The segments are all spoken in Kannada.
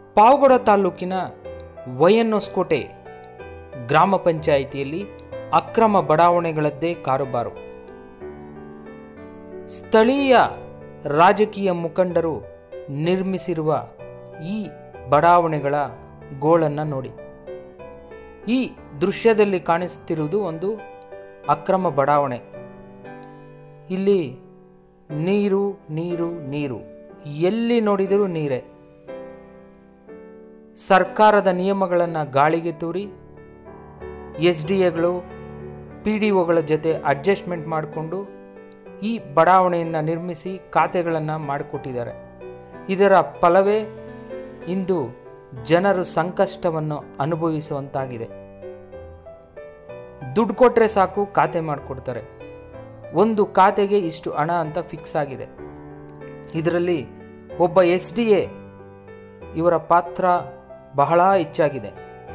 ಪಾವಗಡ ತಾಲೂಕಿನ ವೈಎನ್ಒಸ್ಕೋಟೆ ಗ್ರಾಮ ಪಂಚಾಯಿತಿಯಲ್ಲಿ ಅಕ್ರಮ ಬಡಾವಣೆಗಳದ್ದೇ ಕಾರುಬಾರು ಸ್ಥಳೀಯ ರಾಜಕೀಯ ಮುಖಂಡರು ನಿರ್ಮಿಸಿರುವ ಈ ಬಡಾವಣೆಗಳ ಗೋಳನ್ನು ನೋಡಿ ಈ ದೃಶ್ಯದಲ್ಲಿ ಕಾಣಿಸುತ್ತಿರುವುದು ಒಂದು ಅಕ್ರಮ ಬಡಾವಣೆ ಇಲ್ಲಿ ನೀರು ನೀರು ನೀರು ಎಲ್ಲಿ ನೋಡಿದರೂ ನೀರೇ ಸರ್ಕಾರದ ನಿಯಮಗಳನ್ನು ಗಾಳಿಗೆ ತೂರಿ ಎಸ್ ಡಿ ಎಗಳು ಪಿ ಡಿ ಒಗಳ ಜೊತೆ ಅಡ್ಜಸ್ಟ್ಮೆಂಟ್ ಮಾಡಿಕೊಂಡು ಈ ಬಡಾವಣೆಯನ್ನು ನಿರ್ಮಿಸಿ ಖಾತೆಗಳನ್ನು ಮಾಡಿಕೊಟ್ಟಿದ್ದಾರೆ ಇದರ ಫಲವೇ ಇಂದು ಜನರು ಸಂಕಷ್ಟವನ್ನು ಅನುಭವಿಸುವಂತಾಗಿದೆ ದುಡ್ಡು ಕೊಟ್ಟರೆ ಸಾಕು ಖಾತೆ ಮಾಡಿಕೊಡ್ತಾರೆ ಒಂದು ಖಾತೆಗೆ ಇಷ್ಟು ಹಣ ಅಂತ ಫಿಕ್ಸ್ ಆಗಿದೆ ಇದರಲ್ಲಿ ಒಬ್ಬ ಎಸ್ ಡಿ ಎ ಇವರ ಪಾತ್ರ ಬಹಳ ಹೆಚ್ಚಾಗಿದೆ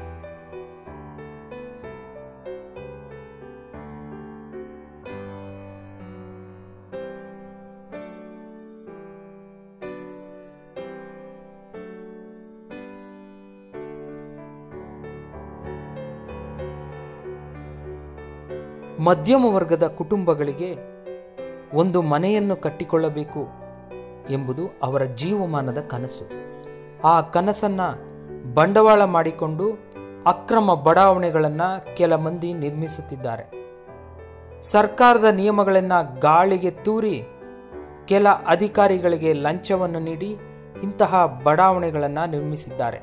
ಮಧ್ಯಮ ವರ್ಗದ ಕುಟುಂಬಗಳಿಗೆ ಒಂದು ಮನೆಯನ್ನು ಕಟ್ಟಿಕೊಳ್ಳಬೇಕು ಎಂಬುದು ಅವರ ಜೀವಮಾನದ ಕನಸು ಆ ಕನಸನ್ನು ಬಂಡವಾಳ ಮಾಡಿಕೊಂಡು ಅಕ್ರಮ ಬಡಾವಣೆಗಳನ್ನು ಕೆಲ ಮಂದಿ ನಿರ್ಮಿಸುತ್ತಿದ್ದಾರೆ ಸರ್ಕಾರದ ನಿಯಮಗಳನ್ನು ಗಾಳಿಗೆ ತೂರಿ ಕೆಲ ಅಧಿಕಾರಿಗಳಿಗೆ ಲಂಚವನ್ನು ನೀಡಿ ಇಂತಹ ಬಡಾವಣೆಗಳನ್ನು ನಿರ್ಮಿಸಿದ್ದಾರೆ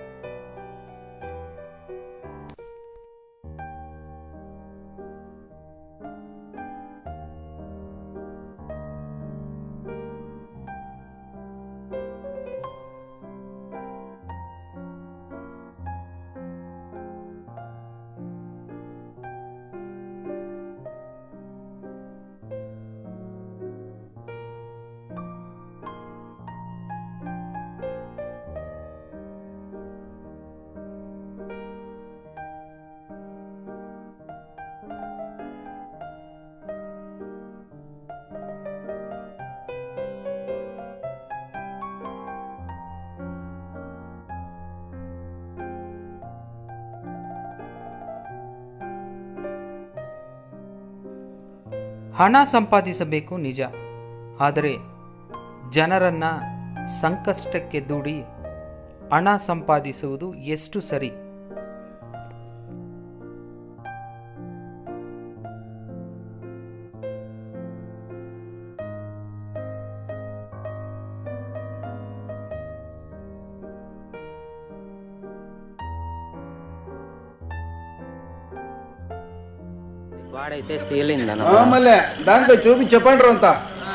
ಹಣ ಸಂಪಾದಿಸಬೇಕು ನಿಜ ಆದರೆ ಜನರನ್ನ ಸಂಕಷ್ಟಕ್ಕೆ ದೂಡಿ ಹಣ ಸಂಪಾದಿಸುವುದು ಎಷ್ಟು ಸರಿ వాడైతే సీలింది మళ్ళీ దాంట్లో చూపి చెప్పండి అంతా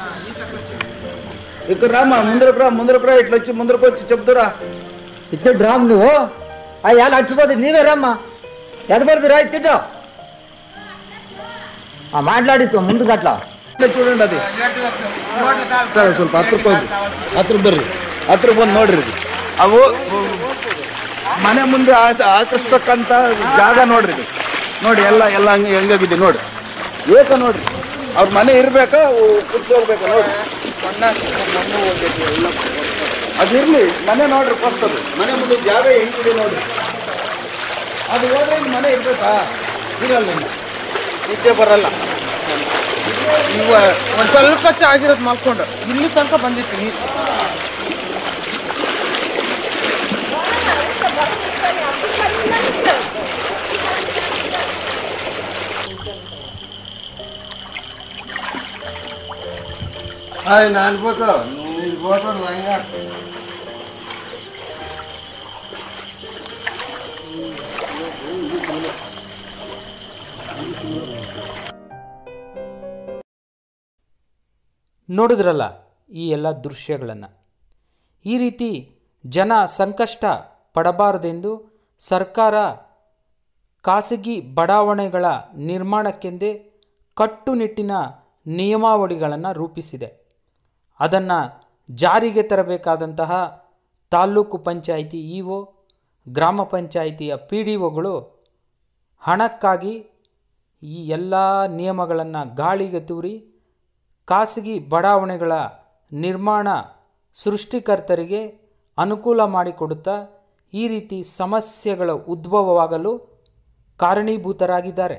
ఇక్కడ రామా ముందరకు రా ముందరకు రా ఇట్లా వచ్చి ముందరకు వచ్చి చెప్తురా ఇద్దరు డ్రామ్ నువ్వు ఆ ఎలా అచ్చిపోతుంది నీవే రమ్మా ఎదపడుతుంది రా తిట్టు ఆ మాట్లాడిస్తూ ముందుకు అట్లా ಇಲ್ಲೇ చూడండి అది ಸರ್ ಸ್ವಲ್ಪ ಹತ್ರಕ್ಕೆ ಹೋಗಿ ಹತ್ರ ಬರ್ರಿ ಹತ್ರ ಬಂದು ನೋಡ್ರಿ ಇದು. ಅವು ಮನೆ ಮುಂದೆ ಆ- ಹಾಕಿಸ್ತಕ್ಕಂಥ ಜಾಗ ನೋಡ್ರಿ ಇದು. ನೋಡಿ ಎಲ್ಲ ಎಲ್ಲ ಹಂಗೆ ಹೆಂಗಾಗಿದೆ ನೋಡಿ ಏಕ ನೋಡ್ರಿ ಅವ್ರ ಮನೆ ಇರ್ಬೇಕಾ ಕುತ್ಕೋಗ್ಬೇಕಾ ನೋಡಿ ಅದಿರ್ಲಿ ಮನೆ ನೋಡ್ರಿ ಫಸ್ಟ್ ಅದು ಮನೆ ಮುಂದೆ ಜಾಗ ಹೆಂಗಿದೆ ನೋಡ್ರಿ ಅದು ಹೋದ್ರೆ ಇಲ್ಲಿ ಮನೆ ಇರ್ಬೇಕಾ ಇರಲ್ಲ ಇನ್ನು. ನಿದ್ದೆ ಬರಲ್ಲ ಇವ ಒಂದ್ ಸ್ವಲ್ಪ ಹೊತ್ತು ಆಗಿರೋದು ಮಲ್ಕೊಂಡು ಇಲ್ಲಿ ತನಕ ಬಂದಿತ್ತು ನೀರು ನಾನು ಅನ್ಬೇಕು ನೀನು ಫೋಟೋ ಹಂಗ ನೋಡಿದ್ರಲ್ಲ ಈ ಎಲ್ಲ ದೃಶ್ಯಗಳನ್ನು ಈ ರೀತಿ ಜನ ಸಂಕಷ್ಟ ಪಡಬಾರದೆಂದು ಸರ್ಕಾರ ಖಾಸಗಿ ಬಡಾವಣೆಗಳ ನಿರ್ಮಾಣಕ್ಕೆಂದೇ ಕಟ್ಟುನಿಟ್ಟಿನ ನಿಯಮಾವಳಿಗಳನ್ನು ರೂಪಿಸಿದೆ ಅದನ್ನು ಜಾರಿಗೆ ತರಬೇಕಾದಂತಹ ತಾಲ್ಲೂಕು ಪಂಚಾಯಿತಿ ಇ ಒ ಗ್ರಾಮ ಪಂಚಾಯಿತಿಯ ಪಿ ಡಿ ಒಗಳು ಹಣಕ್ಕಾಗಿ ಈ ಎಲ್ಲ ನಿಯಮಗಳನ್ನು ಗಾಳಿಗೆ ತೂರಿ ಖಾಸಗಿ ಬಡಾವಣೆಗಳ ನಿರ್ಮಾಣ ಸೃಷ್ಟಿಕರ್ತರಿಗೆ ಅನುಕೂಲ ಮಾಡಿಕೊಡುತ್ತಾ ಈ ರೀತಿ ಸಮಸ್ಯೆಗಳ ಉದ್ಭವವಾಗಲು ಕಾರಣೀಭೂತರಾಗಿದ್ದಾರೆ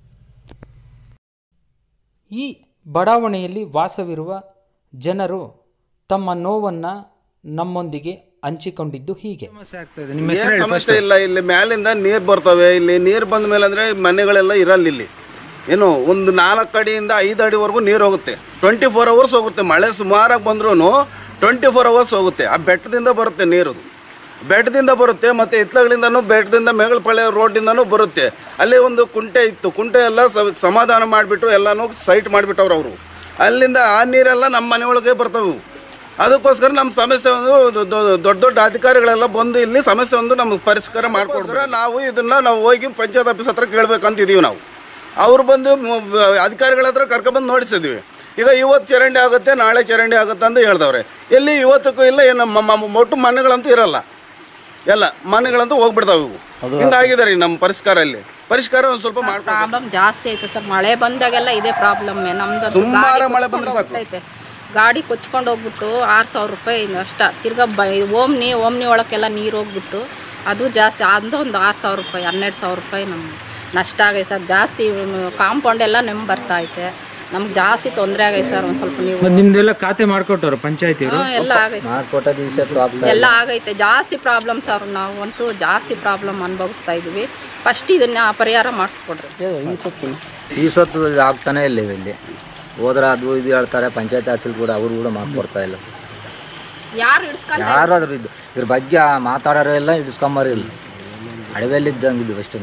ಈ ಬಡಾವಣೆಯಲ್ಲಿ ವಾಸವಿರುವ ಜನರು ತಮ್ಮ ನೋವನ್ನು ನಮ್ಮೊಂದಿಗೆ ಹಂಚಿಕೊಂಡಿದ್ದು ಹೀಗೆ ಏನ್ ಸಮಸ್ಯೆ ಇಲ್ಲ ಇಲ್ಲಿ ಮ್ಯಾಲಿಂದ ನೀರು ಬರ್ತವೆ ಇಲ್ಲಿ ನೀರು ಬಂದ ಮೇಲೆ ಅಂದರೆ ಮನೆಗಳೆಲ್ಲ ಇರಲ್ಲ ಇಲ್ಲಿ ಏನು ಒಂದು ನಾಲ್ಕು ಅಡಿಯಿಂದ ಐದು ಅಡಿವರೆಗೂ ನೀರು ಹೋಗುತ್ತೆ ಟ್ವೆಂಟಿ ಫೋರ್ ಅವರ್ಸ್ ಹೋಗುತ್ತೆ ಮಳೆ ಸುಮಾರಾಗಿ ಬಂದ್ರೂ ಟ್ವೆಂಟಿ ಫೋರ್ ಅವರ್ಸ್ ಹೋಗುತ್ತೆ ಆ ಬೆಟ್ಟದಿಂದ ಬರುತ್ತೆ ನೀರು ಬೆಟ್ಟದಿಂದ ಬರುತ್ತೆ ಮತ್ತು ಇತ್ಲಗಳಿಂದನೂ ಬೆಟ್ಟದಿಂದ ಮೇಗಳಪಳ್ಳಿ ರೋಡಿಂದನೂ ಬರುತ್ತೆ ಅಲ್ಲಿ ಒಂದು ಕುಂಟೆ ಇತ್ತು ಕುಂಟೆ ಎಲ್ಲ ಸ- ಸಮಾಧಾನ ಮಾಡಿಬಿಟ್ಟು ಎಲ್ಲನೂ ಸೈಟ್ ಮಾಡಿಬಿಟ್ಟವ್ರು ಅವರು ಅಲ್ಲಿಂದ ಆ ನೀರೆಲ್ಲ ನಮ್ಮ ಮನೆ ಒಳಗೆ ಬರ್ತವೆ ಅದಕ್ಕೋಸ್ಕರ ನಮ್ಮ ಸಮಸ್ಯೆ ಒಂದು ದೊ- ದೊ- ದೊಡ್ಡ ದೊಡ್ಡ ಅಧಿಕಾರಿಗಳೆಲ್ಲ ಬಂದು ಇಲ್ಲಿ ಸಮಸ್ಯೆ ಒಂದು ನಮಗೆ ಪರಿಷ್ಕಾರ ಮಾಡ್ಕೊಡ್ತಾರೆ ನಾವು ಇದನ್ನ ನಾವು ಹೋಗಿ ಪಂಚಾಯತ್ ಆಫೀಸ್ ಹತ್ರ ಕೇಳ್ಬೇಕಂತಿದೀವಿ ನಾವು ಅವ್ರು ಬಂದು ಮ- ಅಧಿಕಾರಿಗಳ ಹತ್ರ ಕರ್ಕೊಬಂದು ನೋಡಿಸಿದ್ವಿ ಈಗ ಇವತ್ತು ಚರಂಡಿ ಆಗುತ್ತೆ ನಾಳೆ ಚರಂಡಿ ಆಗುತ್ತೆ ಅಂತ ಹೇಳ್ದವ್ರೆ ಎಲ್ಲಿ ಇವತ್ತಕ್ಕೂ ಇಲ್ಲ ಏನು ಮ- ಮ- ಒಟ್ಟು ಮನೆಗಳಂತೂ ಇರಲ್ಲ ಎಲ್ಲ ಮನೆಗಳಂತೂ ಹೋಗ್ಬಿಡ್ತಾವೆ ಇವು ಹಿಂಗಾಗಿದೆ ರೀ ನಮ್ಮ ಪರಿಷ್ಕಾರ ಇಲ್ಲಿ ಪರಿಷ್ಕಾರ ಒಂದು ಸ್ವಲ್ಪ ಮಾಡ್ಕೊಂಡು ಪ್ರಾಬ್ಲಮ್ ಜಾಸ್ತಿ ಐತೆ ಸರ್ ಮಳೆ ಬಂದಾಗೆಲ್ಲ ಇದೇ ಪ್ರಾಬ್ಲಮ್ ನಮ್ದು ಸುಮಾರು ಮಳೆ ಬಂದ್ರೆ ಸಾಕು. ಐತೆ ಗಾಡಿ ಕೊಚ್ಕೊಂಡು ಹೋಗ್ಬಿಟ್ಟು ಆರು ಸಾವಿರ ರೂಪಾಯಿ ನಷ್ಟ ತಿರ್ಗಾ ಬ ಓಮ್ನಿ ಓಮ್ನಿ ಒಳಕ್ಕೆಲ್ಲ ನೀರು ಹೋಗ್ಬಿಟ್ಟು ಅದು ಜಾಸ್ತಿ ಅದು ಒಂದು ಆರು ಸಾವಿರ ರೂಪಾಯಿ ಹನ್ನೆರಡು ಸಾವಿರ ರೂಪಾಯಿ ನಮ್ಮ ನಷ್ಟ ಆಗೈತೆ ಸರ್ ಜಾಸ್ತಿ ಕಾಂಪೌಂಡ್ ಎಲ್ಲ ನೆಮ್ ಬರ್ತಾ ಐತೆ ನಮ್ಗೆ ಜಾಸ್ತಿ ತೊಂದರೆ ಆಗೈತೆ ಸರ್ ಒಂದು ಸ್ವಲ್ಪ ನೀವು ನಿಮ್ದೆಲ್ಲ ಖಾತೆ ಮಾಡ್ಕೊಟ್ಟವ್ರು ಪಂಚಾಯತಿಯವರು ಹ್ಮ್, ಎಲ್ಲ ಆಗೈತೆ ಸರ್. ಮಾಡ್ಕೊಟ್ಟ ದಿವಸ ಎಲ್ಲ ಆಗೈತೆ ಜಾಸ್ತಿ ಪ್ರಾಬ್ಲಮ್ ಸರ್ ನಾವು ಅಂತೂ ಜಾಸ್ತಿ ಪ್ರಾಬ್ಲಮ್ ಅನುಭವಿಸ್ತಾ ಇದೀವಿ ಫಸ್ಟ್ ಇದನ್ನ ಪರಿಹಾರ ಮಾಡಿಸ್ಕೊಡ್ರಿ ಈ ಸೊತ್ತಿನ ಈ ಸೊತ್ತು ಇದು ಆಗ್ತಾನೆ ಇಲ್ಲ ಈಗ ಇಲ್ಲಿ ಹೋದ್ರೆ ಅದು ಇದು ಹೇಳ್ತಾರೆ ಪಂಚಾಯತ್ ಆಫೀಸಲ್ಲಿ ಕೂಡ ಅವರು ಕೂಡ ಮಾಡ್ಕೊಡ್ತಾ ಇಲ್ಲ ಯಾರು ಹಿಡ್ಸ್ಕೊಂಡ್ ಯಾರಾದ್ರೂ ಇದು ಇದ್ರ ಬಗ್ಗೆ ಮಾತಾಡೋರು ಎಲ್ಲ ಇಡಿಸ್ಕೊಂಬಾರ ಇಲ್ಲ ಅಡವೆಯಲ್ಲಿ ಇದ್ದಂಗಿದ್ದು ಅಷ್ಟೇ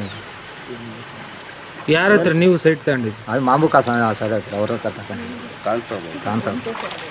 ಯಾರ ಹತ್ರ ನೀವು ಸೈಟ್ ತಗೊಂಡಿದ್ದು ಅದು ಮಾಮೂ ಕಾಸ ಸೈಡ್ ಹತ್ರ ಅವ್ರ ಹತ್ರ ತಗೊಂಡು ಕಾಣಿಸೋದು ಕಾನ್ಸಲ್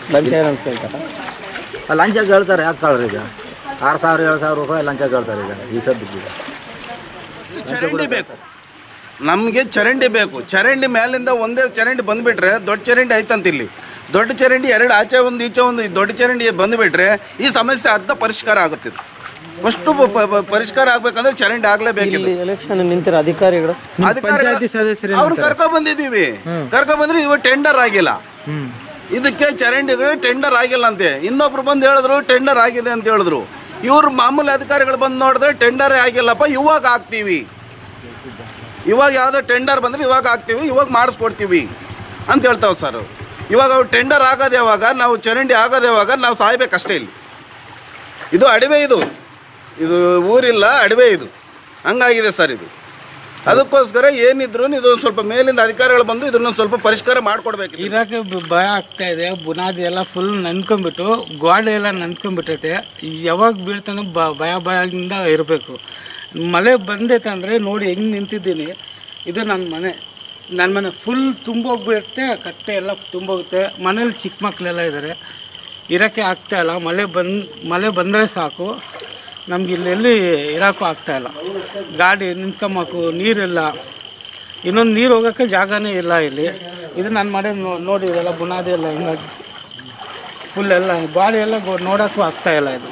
ಲಂಚಾಗ ಹೇಳ್ತಾರೆ ಯಾಕೆ ಕಳ್ರಿ ಈಗ ಆರು ಸಾವಿರ ಏಳು ಸಾವಿರ ರೂಪಾಯಿ ಲಂಚಾಗ ಹೇಳ್ತಾರೆ ಈಗ ಈ ಸದ್ಯಕ್ಕೆ ಈಗ ಚರಂಡಿ ಬೇಕು ನಮಗೆ ಚರಂಡಿ ಬೇಕು ಚರಂಡಿ ಮೇಲಿಂದ ಒಂದೇ ಚರಂಡಿ ಬಂದುಬಿಟ್ರೆ ದೊಡ್ಡ ಚರಂಡಿ ಐತಂತ ಇಲ್ಲಿ ದೊಡ್ಡ ಚರಂಡಿ ಎರಡು ಆಚೆ ಒಂದು ಈಚೆ ಒಂದು ಈ ದೊಡ್ಡ ಚರಂಡಿ ಬಂದುಬಿಟ್ರೆ ಈ ಸಮಸ್ಯೆ ಅರ್ಧ ಪರಿಷ್ಕಾರ ಆಗುತ್ತೆ ಫಸ್ಟು ಪರಿಷ್ಕಾರ ಆಗ್ಬೇಕಂದ್ರೆ ಚರಂಡಿ ಆಗ್ಲೇಬೇಕಿದೆ ಎಲೆಕ್ಷನ್ ನಿಂತಿರೋ ಅಧಿಕಾರಿಗಳು ಪಂಚಾಯತಿ ಸದಸ್ಯರು ಅವ್ರು ಕರ್ಕೊ ಬಂದಿದ್ದೀವಿ ಕರ್ಕೊ ಬಂದ್ರೆ ಇವ ಟೆಂಡರ್ ಆಗಿಲ್ಲ ಇದಕ್ಕೆ ಚರಂಡಿಗಳು ಟೆಂಡರ್ ಆಗಿಲ್ಲ ಅಂತೆ ಇನ್ನೊಬ್ರು ಬಂದು ಹೇಳಿದ್ರು ಟೆಂಡರ್ ಆಗಿದೆ ಅಂತ ಹೇಳಿದ್ರು ಇವ್ರು ಮಾಮೂಲಿ ಅಧಿಕಾರಿಗಳು ಬಂದು ನೋಡಿದ್ರೆ ಟೆಂಡರೇ ಆಗಿಲ್ಲಪ್ಪ ಇವಾಗ ಹಾಕ್ತೀವಿ ಇವಾಗ ಯಾವುದೋ ಟೆಂಡರ್ ಬಂದ್ರೆ ಇವಾಗ ಹಾಕ್ತೀವಿ ಇವಾಗ ಮಾಡಿಸ್ಕೊಡ್ತೀವಿ ಅಂತ ಹೇಳ್ತಾವೆ ಸರ್ ಇವಾಗ ಅವ್ರು ಟೆಂಡರ್ ಆಗೋದು ಯಾವಾಗ ನಾವು ಚರಂಡಿ ಆಗೋದು ಯಾವಾಗ ನಾವು ಸಾಯ್ಬೇಕಷ್ಟೇ ಇಲ್ಲಿ ಇದು ಅಡವೆ ಇದು ಇದು ಊರಿಲ್ಲ ಅಡವೆ ಇದು ಹಂಗಾಗಿದೆ ಸರ್ ಇದು ಅದಕ್ಕೋಸ್ಕರ ಏನಿದ್ರು ಇದು ಒಂದ್ ಸ್ವಲ್ಪ ಮೇಲಿಂದ ಅಧಿಕಾರಿಗಳು ಬಂದು ಇದನ್ನ ಸ್ವಲ್ಪ ಪರಿಷ್ಕಾರ ಮಾಡಿಕೊಡ್ಬೇಕು ಇರೋಕೆ ಬ- ಭಯ ಆಗ್ತಾ ಇದೆ ಬುನಾದಿ ಎಲ್ಲ ಫುಲ್ ನಂದ್ಕೊಂಡ್ಬಿಟ್ಟು ಗೋಡೆ ಎಲ್ಲ ನಂದ್ಕೊಂಡ್ಬಿಟ್ಟೈತೆ ಯಾವಾಗ ಬೀಳ್ತಾನೋ ಬ ಭಯ ಭಯದಿಂದ ಇರಬೇಕು ಮಳೆ ಬಂದೈತೆ ಅಂದರೆ ನೋಡಿ ಹೆಂಗೆ ನಿಂತಿದ್ದೀನಿ ಇದು ನನ್ನ ಮನೆ ನನ್ನ ಮನೆ ಫುಲ್ ತುಂಬೋಗ್ಬಿಡುತ್ತೆ ಕಟ್ಟೆ ಎಲ್ಲ ತುಂಬೋಗುತ್ತೆ ಮನೇಲಿ ಚಿಕ್ಕ ಮಕ್ಕಳೆಲ್ಲ ಇದ್ದಾರೆ ಇರೋಕ್ಕೆ ಆಗ್ತಾ ಇಲ್ಲ ಮಳೆ ಬಂದು ಮಳೆ ಬಂದರೆ ಸಾಕು ನಮ್ಗೆ ಇಲ್ಲೆಲ್ಲಿ ಇರೋಕ್ಕೂ ಆಗ್ತಾ ಇಲ್ಲ ಗಾಡಿ ನಿಂತ್ಕೊಂಬೇಕು ನೀರಿಲ್ಲ ಇನ್ನೊಂದು ನೀರು ಹೋಗೋಕ್ಕೆ ಜಾಗನೇ ಇಲ್ಲ ಇಲ್ಲಿ ಇದು ನನ್ನ ಮನೆ ನೋ- ನೋಡಿ ಇದೆಲ್ಲ ಬುನಾದಿ ಎಲ್ಲ ಹಿಂಗಾಗಿ ಫುಲ್ ಎಲ್ಲ ಗಾಡಿ ಎಲ್ಲ ಗೋ- ನೋಡೋಕ್ಕೂ ಆಗ್ತಾ ಇಲ್ಲ ಇದು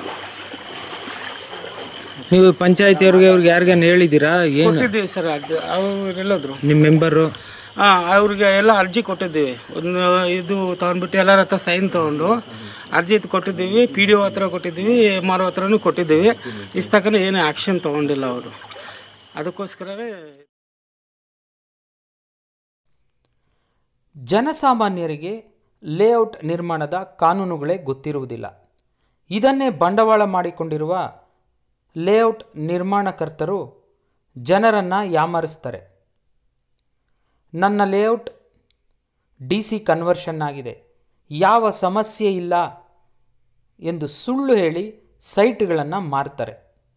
ನೀವು ಪಂಚಾಯತಿಯವ್ರಿಗೆ ಅವ್ರಿಗೆ ಯಾರಿಗಾನ ಹೇಳಿದ್ದೀರಾ ಏನು ಕೊಟ್ಟಿದ್ದೀವಿ ಸರ್ ಅರ್ಜಿ ಅವ್ರು ಎಲ್ಲೋದ್ರು ನಿಮ್ಮ ಮೆಂಬರು ಹಾಂ ಅವ್ರಿಗೆ ಎಲ್ಲ ಅರ್ಜಿ ಕೊಟ್ಟಿದ್ದೀವಿ ಒಂದು ಇದು ತೊಗೊಂಡ್ಬಿಟ್ಟು ಎಲ್ಲರ ಹತ್ರ ಸೈನ್ ತೊಗೊಂಡು ಅರ್ಜಿ ಇದು ಕೊಟ್ಟಿದ್ದೀವಿ ಪಿ ಡಿ ಒ ಹತ್ರ ಕೊಟ್ಟಿದ್ದೀವಿ ಎಮ್ ಆರ್ ಹತ್ರನೂ ಕೊಟ್ಟಿದ್ದೀವಿ ಇಷ್ಟಕ್ಕೂ ಏನು ಆ್ಯಕ್ಷನ್ ತೊಗೊಂಡಿಲ್ಲ ಅವರು ಅದಕ್ಕೋಸ್ಕರವೇ ಜನಸಾಮಾನ್ಯರಿಗೆ ಲೇಔಟ್ ನಿರ್ಮಾಣದ ಕಾನೂನುಗಳೇ ಗೊತ್ತಿರುವುದಿಲ್ಲ ಇದನ್ನೇ ಬಂಡವಾಳ ಮಾಡಿಕೊಂಡಿರುವ ಲೇಔಟ್ ನಿರ್ಮಾಣಕರ್ತರು ಜನರನ್ನು ಯಾಮರಿಸ್ತಾರೆ ನನ್ನ ಲೇಔಟ್ ಡಿ ಸಿ ಕನ್ವರ್ಷನ್ ಆಗಿದೆ ಯಾವ ಸಮಸ್ಯೆ ಇಲ್ಲ ಎಂದು ಸುಳ್ಳು ಹೇಳಿ ಸೈಟ್ಗಳನ್ನು ಮಾರ್ತಾರೆ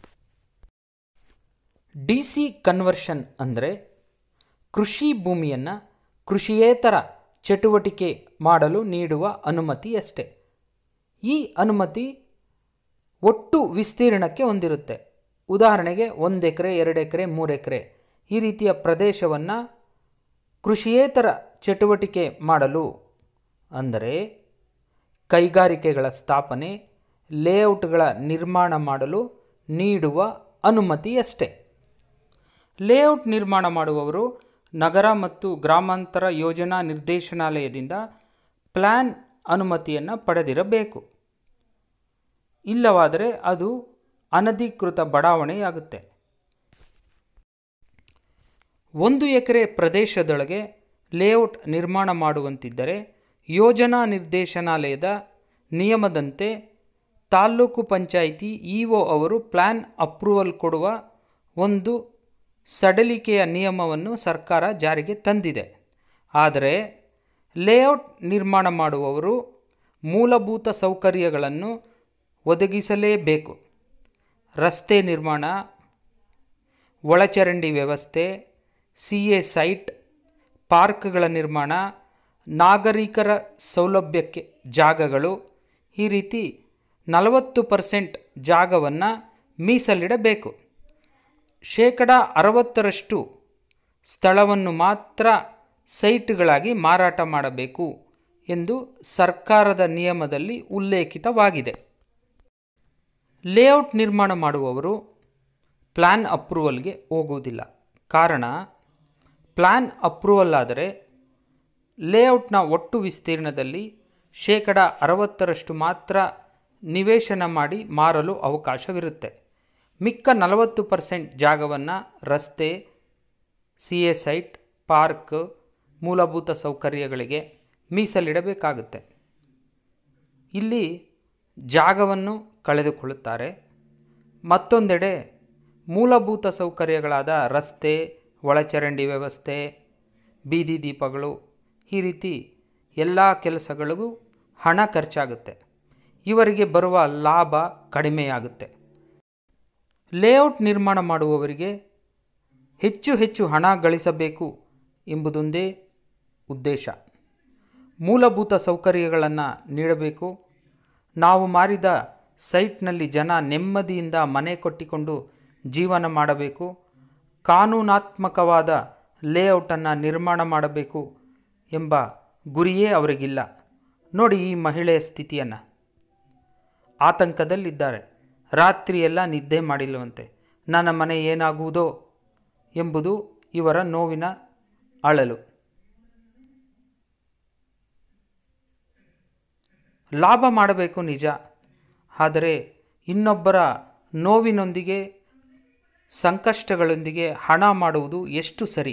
ಡಿ ಸಿ ಕನ್ವರ್ಷನ್ ಅಂದರೆ ಕೃಷಿ ಭೂಮಿಯನ್ನು ಕೃಷಿಯೇತರ ಚಟುವಟಿಕೆ ಮಾಡಲು ನೀಡುವ ಅನುಮತಿಯಷ್ಟೇ ಈ ಅನುಮತಿ ಒಟ್ಟು ವಿಸ್ತೀರ್ಣಕ್ಕೆ ಹೊಂದಿರುತ್ತೆ ಉದಾಹರಣೆಗೆ ಒಂದು ಎಕರೆ ಎರಡು ಎಕರೆ ಮೂರು ಎಕರೆ ಈ ರೀತಿಯ ಪ್ರದೇಶವನ್ನು ಕೃಷಿಯೇತರ ಚಟುವಟಿಕೆ ಮಾಡಲು ಅಂದರೆ ಕೈಗಾರಿಕೆಗಳ ಸ್ಥಾಪನೆ ಲೇಔಟ್ಗಳ ನಿರ್ಮಾಣ ಮಾಡಲು ನೀಡುವ ಅನುಮತಿಯಷ್ಟೇ ಲೇಔಟ್ ನಿರ್ಮಾಣ ಮಾಡುವವರು ನಗರ ಮತ್ತು ಗ್ರಾಮಾಂತರ ಯೋಜನಾ ನಿರ್ದೇಶನಾಲಯದಿಂದ ಪ್ಲ್ಯಾನ್ ಅನುಮತಿಯನ್ನು ಪಡೆದಿರಬೇಕು ಇಲ್ಲವಾದರೆ ಅದು ಅನಧಿಕೃತ ಬಡಾವಣೆಯಾಗುತ್ತೆ ಒಂದು ಎಕರೆ ಪ್ರದೇಶದೊಳಗೆ ಲೇಔಟ್ ನಿರ್ಮಾಣ ಮಾಡುವಂತಿದ್ದರೆ ಯೋಜನಾ ನಿರ್ದೇಶನಾಲಯದ ನಿಯಮದಂತೆ ತಾಲ್ಲೂಕು ಪಂಚಾಯಿತಿ ಇ ಒ ಅವರು ಪ್ಲ್ಯಾನ್ ಅಪ್ರೂವಲ್ ಕೊಡುವ ಒಂದು ಸಡಲಿಕೆಯ ನಿಯಮವನ್ನು ಸರ್ಕಾರ ಜಾರಿಗೆ ತಂದಿದೆ ಆದರೆ ಲೇಔಟ್ ನಿರ್ಮಾಣ ಮಾಡುವವರು ಮೂಲಭೂತ ಸೌಕರ್ಯಗಳನ್ನು ಒದಗಿಸಲೇಬೇಕು ರಸ್ತೆ ನಿರ್ಮಾಣ ಒಳಚರಂಡಿ ವ್ಯವಸ್ಥೆ ಸಿ ಎ ಸೈಟ್ ಪಾರ್ಕ್ಗಳ ನಿರ್ಮಾಣ ನಾಗರಿಕರ ಸೌಲಭ್ಯಕ್ಕೆ ಜಾಗಗಳು ಈ ರೀತಿ ನಲವತ್ತು ಪರ್ಸೆಂಟ್ ಜಾಗವನ್ನು ಮೀಸಲಿಡಬೇಕು ಶೇಕಡ ಅರವತ್ತರಷ್ಟು ಸ್ಥಳವನ್ನು ಮಾತ್ರ ಸೈಟ್ಗಳಾಗಿ ಮಾರಾಟ ಮಾಡಬೇಕು ಎಂದು ಸರ್ಕಾರದ ನಿಯಮದಲ್ಲಿ ಉಲ್ಲೇಖಿತವಾಗಿದೆ ಲೇಔಟ್ ನಿರ್ಮಾಣ ಮಾಡುವವರು ಪ್ಲ್ಯಾನ್ ಅಪ್ರೂವಲ್ಗೆ ಹೋಗುವುದಿಲ್ಲ ಕಾರಣ ಪ್ಲ್ಯಾನ್ ಅಪ್ರೂವಲ್ ಆದರೆ ಲೇಔಟ್ನ ಒಟ್ಟು ವಿಸ್ತೀರ್ಣದಲ್ಲಿ ಶೇಕಡ ಅರವತ್ತರಷ್ಟು ಮಾತ್ರ ನಿವೇಶನ ಮಾಡಿ ಮಾರಲು ಅವಕಾಶವಿರುತ್ತೆ ಮಿಕ್ಕ ನಲವತ್ತು ಪರ್ಸೆಂಟ್ ಜಾಗವನ್ನು ರಸ್ತೆ ಸಿ ಎ ಸೈಟ್ ಪಾರ್ಕ್ ಮೂಲಭೂತ ಸೌಕರ್ಯಗಳಿಗೆ ಮೀಸಲಿಡಬೇಕಾಗುತ್ತೆ ಇಲ್ಲಿ ಜಾಗವನ್ನು ಕಳೆದುಕೊಳ್ಳುತ್ತಾರೆ ಮತ್ತೊಂದೆಡೆ ಮೂಲಭೂತ ಸೌಕರ್ಯಗಳಾದ ರಸ್ತೆ ಒಳಚರಂಡಿ ವ್ಯವಸ್ಥೆ ಬೀದಿ ದೀಪಗಳು ಈ ರೀತಿ ಎಲ್ಲ ಕೆಲಸಗಳಿಗೂ ಹಣ ಖರ್ಚಾಗುತ್ತೆ ಇವರಿಗೆ ಬರುವ ಲಾಭ ಕಡಿಮೆಯಾಗುತ್ತೆ ಲೇಔಟ್ ನಿರ್ಮಾಣ ಮಾಡುವವರಿಗೆ ಹೆಚ್ಚು ಹೆಚ್ಚು ಹಣ ಗಳಿಸಬೇಕು ಎಂಬುದೊಂದೇ ಉದ್ದೇಶ ಮೂಲಭೂತ ಸೌಕರ್ಯಗಳನ್ನು ನೀಡಬೇಕು ನಾವು ಮಾರಿದ ಸೈಟ್ನಲ್ಲಿ ಜನ ನೆಮ್ಮದಿಯಿಂದ ಮನೆ ಕೊಟ್ಟಿಕೊಂಡು ಜೀವನ ಮಾಡಬೇಕು ಕಾನೂನಾತ್ಮಕವಾದ ಲೇಔಟನ್ನು ನಿರ್ಮಾಣ ಮಾಡಬೇಕು ಎಂಬ ಗುರಿಯೇ ಅವರಿಗಿಲ್ಲ ನೋಡಿ ಈ ಮಹಿಳೆಯ ಸ್ಥಿತಿಯನ್ನು ಆತಂಕದಲ್ಲಿದ್ದಾರೆ ರಾತ್ರಿಯೆಲ್ಲ ನಿದ್ದೆ ಮಾಡಿಲ್ಲವಂತೆ ನನ್ನ ಮನೆ ಏನಾಗುವುದೋ ಎಂಬುದು ಇವರ ನೋವಿನ ಅಳಲು ಲಾಭ ಮಾಡಬೇಕು ನಿಜ ಆದರೆ ಇನ್ನೊಬ್ಬರ ನೋವಿನೊಂದಿಗೆ ಸಂಕಷ್ಟಗಳೊಂದಿಗೆ ಹಣ ಮಾಡುವುದು ಎಷ್ಟು ಸರಿ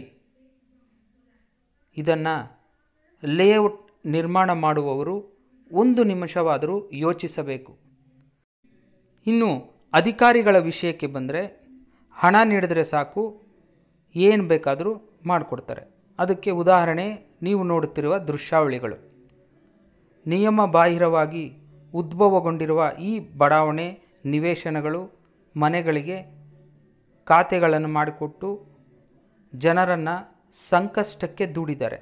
ಇದನ್ನು ಲೇಔಟ್ ನಿರ್ಮಾಣ ಮಾಡುವವರು ಒಂದು ನಿಮಿಷವಾದರೂ ಯೋಚಿಸಬೇಕು ಇನ್ನು ಅಧಿಕಾರಿಗಳ ವಿಷಯಕ್ಕೆ ಬಂದರೆ ಹಣ ನೀಡಿದರೆ ಸಾಕು ಏನು ಬೇಕಾದರೂ ಮಾಡಿಕೊಡ್ತಾರೆ ಅದಕ್ಕೆ ಉದಾಹರಣೆ ನೀವು ನೋಡುತ್ತಿರುವ ದೃಶ್ಯಾವಳಿಗಳು ನಿಯಮ ಬಾಹಿರವಾಗಿ ಉದ್ಭವಗೊಂಡಿರುವ ಈ ಬಡಾವಣೆ ನಿವೇಶನಗಳು ಮನೆಗಳಿಗೆ ಖಾತೆಗಳನ್ನು ಮಾಡಿಕೊಟ್ಟು ಜನರನ್ನು ಸಂಕಷ್ಟಕ್ಕೆ ದೂಡಿದ್ದಾರೆ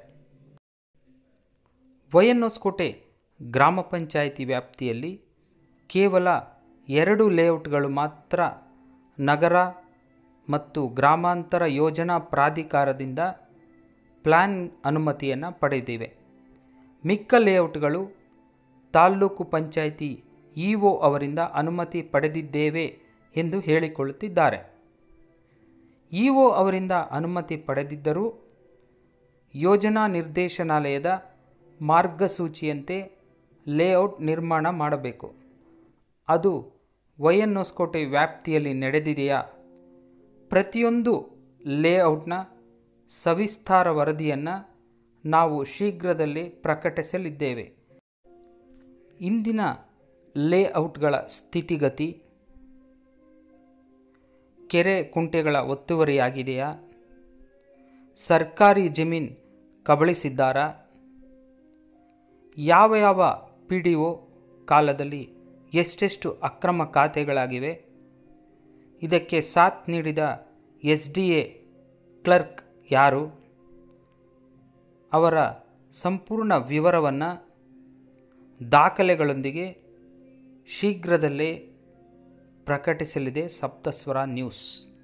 ವೈಎನ್ಒಸ್ಕೋಟೆ ಗ್ರಾಮ ಪಂಚಾಯಿತಿ ವ್ಯಾಪ್ತಿಯಲ್ಲಿ ಕೇವಲ ಎರಡು ಲೇಔಟ್ಗಳು ಮಾತ್ರ ನಗರ ಮತ್ತು ಗ್ರಾಮಾಂತರ ಯೋಜನಾ ಪ್ರಾಧಿಕಾರದಿಂದ ಪ್ಲ್ಯಾನ್ ಅನುಮತಿಯನ್ನು ಪಡೆದಿವೆ ಮಿಕ್ಕ ಲೇಔಟ್ಗಳು ತಾಲ್ಲೂಕು ಪಂಚಾಯಿತಿ ಇ ಒ ಅವರಿಂದ ಅನುಮತಿ ಪಡೆದಿದ್ದೇವೆ ಎಂದು ಹೇಳಿಕೊಳ್ಳುತ್ತಿದ್ದಾರೆ ಇ ಒ ಅವರಿಂದ ಅನುಮತಿ ಪಡೆದಿದ್ದರೂ ಯೋಜನಾ ನಿರ್ದೇಶನಾಲಯದ ಮಾರ್ಗಸೂಚಿಯಂತೆ ಲೇಔಟ್ ನಿರ್ಮಾಣ ಮಾಡಬೇಕು ಅದು ವೈಎನ್ಒಸ್ಕೋಟೆ ವ್ಯಾಪ್ತಿಯಲ್ಲಿ ನಡೆದಿದೆಯಾ ಪ್ರತಿಯೊಂದು ಲೇಔಟ್ನ ಸವಿಸ್ತಾರ ವರದಿಯನ್ನು ನಾವು ಶೀಘ್ರದಲ್ಲೇ ಪ್ರಕಟಿಸಲಿದ್ದೇವೆ ಇಂದಿನ ಲೇಔಟ್ಗಳ ಸ್ಥಿತಿಗತಿ ಕೆರೆ ಕುಂಟೆಗಳ ಒತ್ತುವರಿಯಾಗಿದೆಯಾ ಸರ್ಕಾರಿ ಜಮೀನು ಕಬಳಿಸಿದ್ದಾರಾ ಯಾವ ಯಾವ ಪಿ ಡಿ ಒ ಕಾಲದಲ್ಲಿ ಎಷ್ಟೆಷ್ಟು ಅಕ್ರಮ ಖಾತೆಗಳಾಗಿವೆ ಇದಕ್ಕೆ ಸಾಥ್ ನೀಡಿದ ಎಸ್ ಡಿ ಎ ಕ್ಲರ್ಕ್ ಯಾರು ಅವರ ಸಂಪೂರ್ಣ ವಿವರವನ್ನು ದಾಖಲೆಗಳೊಂದಿಗೆ ಶೀಘ್ರದಲ್ಲೇ ಪ್ರಕಟಿಸಲಿದೆ ಸಪ್ತಸ್ವರ ನ್ಯೂಸ್